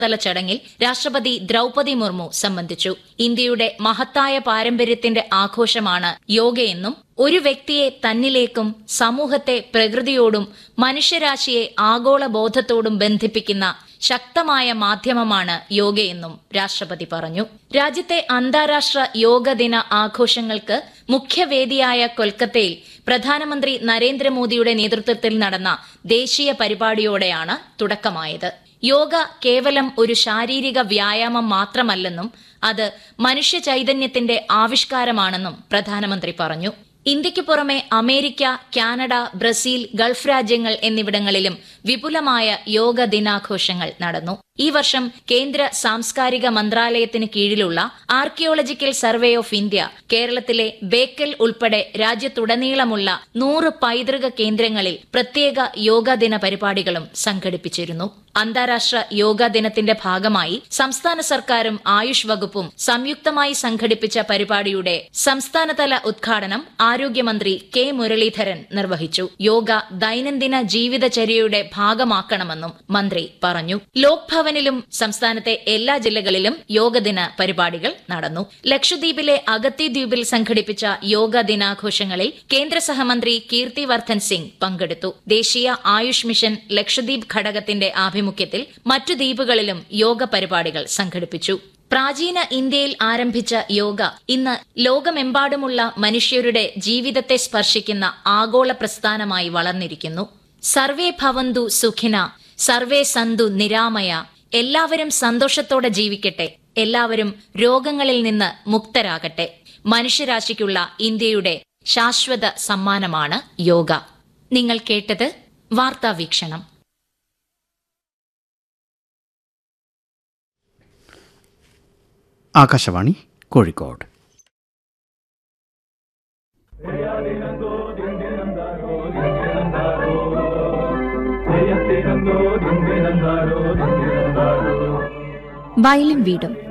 തല ചടങ്ങിൽ രാഷ്ട്രപതി ദ്രൗപതി മുർമു സംബന്ധിച്ചു ഇന്ത്യയുടെ മഹത്തായ പാരമ്പര്യത്തിന്റെ ആഘോഷമാണ് യോഗയെന്നും ഒരു വ്യക്തിയെ തന്നിലേക്കും സമൂഹത്തെ പ്രകൃതിയോടും മനുഷ്യരാശിയെ ആഗോള ബോധത്തോടും ബന്ധിപ്പിക്കുന്ന ശക്തമായ മാധ്യമമാണ് യോഗയെന്നും രാഷ്ട്രപതി പറഞ്ഞു രാജ്യത്തെ അന്താരാഷ്ട്ര യോഗ ദിന ആഘോഷങ്ങൾക്ക് മുഖ്യവേദിയായ കൊൽക്കത്തയിൽ പ്രധാനമന്ത്രി നരേന്ദ്രമോദിയുടെ നേതൃത്വത്തിൽ നടന്ന ദേശീയ പരിപാടിയോടെയാണ് തുടക്കമായത് യോഗ കേവലം ഒരു ശാരീരിക വ്യായാമം മാത്രമല്ലെന്നും അത് മനുഷ്യ ചൈതന്യത്തിന്റെ ആവിഷ്കാരമാണെന്നും പ്രധാനമന്ത്രി പറഞ്ഞു ഇന്ത്യയ്ക്ക് പുറമെ അമേരിക്ക കാനഡ ബ്രസീൽ ഗൾഫ് രാജ്യങ്ങൾ എന്നിവിടങ്ങളിലും വിപുലമായ യോഗ ദിനാഘോഷങ്ങൾ നടന്നു ഈ വർഷം കേന്ദ്ര സാംസ്കാരിക മന്ത്രാലയത്തിന് കീഴിലുള്ള ആർക്കിയോളജിക്കൽ സർവേ ഓഫ് ഇന്ത്യ കേരളത്തിലെ ബേക്കൽ ഉൾപ്പെടെ രാജ്യത്തുടനീളമുള്ള നൂറ് പൈതൃക കേന്ദ്രങ്ങളിൽ പ്രത്യേക യോഗാ ദിന പരിപാടികളും സംഘടിപ്പിച്ചിരുന്നു അന്താരാഷ്ട്ര യോഗാ ദിനത്തിന്റെ ഭാഗമായി സംസ്ഥാന സർക്കാരും ആയുഷ് വകുപ്പും സംയുക്തമായി സംഘടിപ്പിച്ച പരിപാടിയുടെ സംസ്ഥാനതല ഉദ്ഘാടനം ആരോഗ്യമന്ത്രി കെ മുരളീധരൻ നിർവഹിച്ചു യോഗ ദൈനംദിന ജീവിതചര്യയുടെ ഭാഗമാക്കണമെന്നും മന്ത്രി പറഞ്ഞു ലോക് ഭവനിലും സംസ്ഥാനത്തെ എല്ലാ ജില്ലകളിലും യോഗദിന പരിപാടികൾ നടന്നു ലക്ഷദ്വീപിലെ അഗത്തി ദ്വീപിൽ സംഘടിപ്പിച്ച യോഗ ദിനാഘോഷങ്ങളിൽ കേന്ദ്ര സഹമന്ത്രി കീർത്തി വർദ്ധൻ സിംഗ് പങ്കെടുത്തു ദേശീയ ആയുഷ് മിഷൻ ലക്ഷദ്വീപ് ഘടകത്തിന്റെ ആഭിമുഖ്യത്തിൽ മറ്റു ദ്വീപുകളിലും യോഗ പരിപാടികൾ സംഘടിപ്പിച്ചു പ്രാചീന ഇന്ത്യയിൽ ആരംഭിച്ച യോഗ ഇന്ന് ലോകമെമ്പാടുമുള്ള മനുഷ്യരുടെ ജീവിതത്തെ സ്പർശിക്കുന്ന ആഗോള പ്രസ്ഥാനമായി വളർന്നിരിക്കുന്നു സർവേ ഭവന്തു സുഖിന സർവേ സന്തു നിരാമയ എല്ലാവരും സന്തോഷത്തോടെ ജീവിക്കട്ടെ എല്ലാവരും രോഗങ്ങളിൽ നിന്ന് മുക്തരാകട്ടെ മനുഷ്യരാശിക്കുള്ള ഇന്ത്യയുടെ ശാശ്വത സമ്മാനമാണ് യോഗ നിങ്ങൾ കേട്ടത് വാർത്താ വീക്ഷണം ആകാശവാണി കോഴിക്കോട് വയലും വീടും